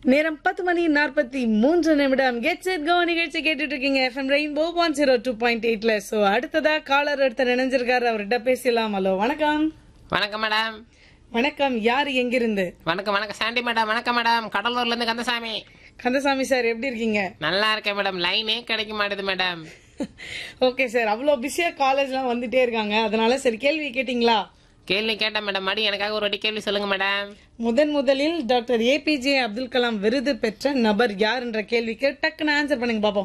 நேரம் பத்து மணி நாற்பத்தி மூன்று நிமிடம் கெட் செட் கோ நிகழ்ச்சி கேட்டுட்டு இருக்கீங்க FM Rainbow one zero two point எயிட்ல சோ அடுத்ததா காலர் ஒருத்தர் இணைஞ்சிருக்காரு அவர்கிட்ட பேசலாம் ஹலோ வணக்கம் வணக்கம் மேடம் வணக்கம் யார் எங்கிருந்து வணக்கம் வணக்கம் சாண்டி மேடம் வணக்கம் மேடம் கடலூர்ல இருந்து கந்தசாமி கந்தசாமி சார் எப்படி இருக்கீங்க நல்லா இருக்கேன் மேடம் லைனே கிடைக்க மாட்டேது மேடம் ஓகே சார் அவ்வளோ பிஸியா காலேஜ்லாம் வந்துட்டே இருக்காங்க அதனால சரி கேள்வி கேட்டிங்களா கேள்வி கேட்டேன் மேடம் மடி எனக்காக ஒரு வாட்டி கேள்வி சொல்லுங்க மேடம் முதன் முதலில் டாக்டர் ஏபிஜே அப்துல் கலாம் விருது பெற்ற நபர் யார் என்ற கேள்விக்கு டக்குன்னு ஆன்சர் பண்ணுங்க பாப்போம்